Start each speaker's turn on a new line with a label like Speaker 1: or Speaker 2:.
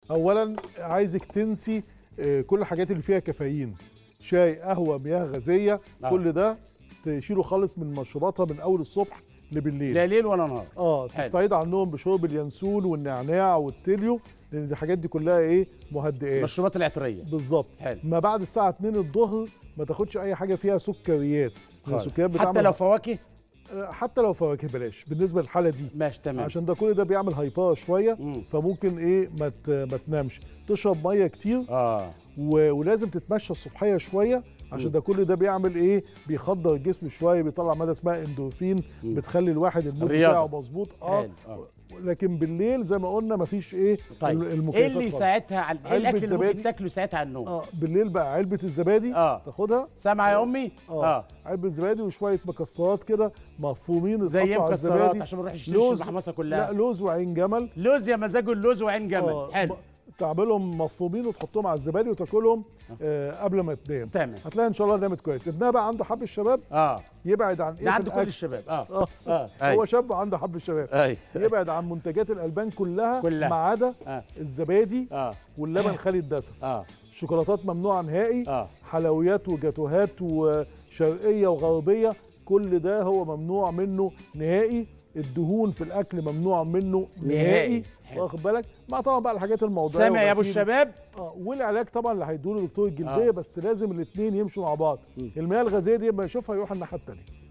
Speaker 1: اولا عايزك تنسي آه، كل الحاجات اللي فيها كافيين شاي قهوه مياه غازيه
Speaker 2: آه.
Speaker 1: كل ده تشيله خالص من مشروباتها من اول الصبح لبالليل
Speaker 2: لا ليل ولا نهار
Speaker 1: اه
Speaker 2: حلو.
Speaker 1: تستعيد عنهم بشرب اليانسون والنعناع والتليو لان دي الحاجات دي كلها ايه مهدئات
Speaker 2: المشروبات العطريه
Speaker 1: بالظبط
Speaker 2: حلو.
Speaker 1: ما بعد الساعه 2 الظهر ما تاخدش اي حاجه فيها سكريات لأن
Speaker 2: خالص.
Speaker 1: السكريات
Speaker 2: حتى
Speaker 1: بتعمل
Speaker 2: لو فواكه
Speaker 1: آه، حتى لو فواكه بلاش بالنسبه للحاله دي
Speaker 2: ماشي تمام
Speaker 1: عشان ده كل ده بيعمل هايبر شويه
Speaker 2: مم.
Speaker 1: فممكن ايه ما ت- ما تنامش تشرب ميه كتير
Speaker 2: اه
Speaker 1: و- ولازم تتمشى الصبحيه شويه عشان ده كل ده بيعمل ايه بيخدر الجسم شويه بيطلع ماده اسمها اندورفين
Speaker 2: مم.
Speaker 1: بتخلي الواحد المود
Speaker 2: الرياضة.
Speaker 1: بتاعه مظبوط اه
Speaker 2: حلو آه.
Speaker 1: لكن بالليل زي ما قلنا مفيش ايه
Speaker 2: طيب
Speaker 1: ال-
Speaker 2: ايه
Speaker 1: المكيفات
Speaker 2: اللي
Speaker 1: خالص.
Speaker 2: يساعدها على ايه
Speaker 1: علبة
Speaker 2: الاكل اللي ممكن
Speaker 1: زبادي.
Speaker 2: تاكله يساعدها على النوم
Speaker 1: اه بالليل بقى علبه الزبادي
Speaker 2: اه
Speaker 1: تاخدها
Speaker 2: سامعه يا امي
Speaker 1: اه, علبه زبادي وشويه مكسرات كده مفهومين
Speaker 2: زي ايه
Speaker 1: يتحطوا على
Speaker 2: مكسرات
Speaker 1: الزبادي.
Speaker 2: عشان ما نروحش نشتري
Speaker 1: لوز
Speaker 2: المحمصه
Speaker 1: لا
Speaker 2: كلها
Speaker 1: لوز وعين جمل
Speaker 2: لوز يا مزاجه اللوز وعين جمل
Speaker 1: آه،
Speaker 2: حلو
Speaker 1: ب- تعملهم مفهومين وتحطهم على الزبادي وتاكلهم آه قبل ما تنام
Speaker 2: تمام
Speaker 1: هتلاقي ان شاء الله نامت كويس ابنها بقى عنده حب الشباب
Speaker 2: اه
Speaker 1: يبعد عن ايه
Speaker 2: ده
Speaker 1: في
Speaker 2: عند كل
Speaker 1: الأكل؟
Speaker 2: الشباب اه
Speaker 1: اه
Speaker 2: اه
Speaker 3: أي.
Speaker 1: هو شاب عنده حب الشباب
Speaker 3: اي
Speaker 1: يبعد عن منتجات الالبان كلها
Speaker 2: كلها.
Speaker 1: ما عدا
Speaker 2: اه
Speaker 1: الزبادي
Speaker 2: اه
Speaker 1: واللبن خالي الدسم
Speaker 2: اه
Speaker 1: الشوكولاتات ممنوعه نهائي
Speaker 2: اه
Speaker 1: حلويات وجاتوهات وشرقيه وغربيه كل ده هو ممنوع منه نهائي الدهون في الاكل ممنوع منه
Speaker 2: نهائي.
Speaker 1: نهائي
Speaker 2: حلو.
Speaker 1: واخد بالك مع طبعا بقى الحاجات الموضوعيه
Speaker 2: سامع يا ابو
Speaker 1: وغسيل.
Speaker 2: الشباب
Speaker 1: اه والعلاج طبعا اللي هيدوله دكتور الجلديه
Speaker 2: آه.
Speaker 1: بس لازم الاثنين يمشوا مع بعض
Speaker 2: م.
Speaker 1: المياه الغازيه دي لما يشوفها يروح الناحيه الثانيه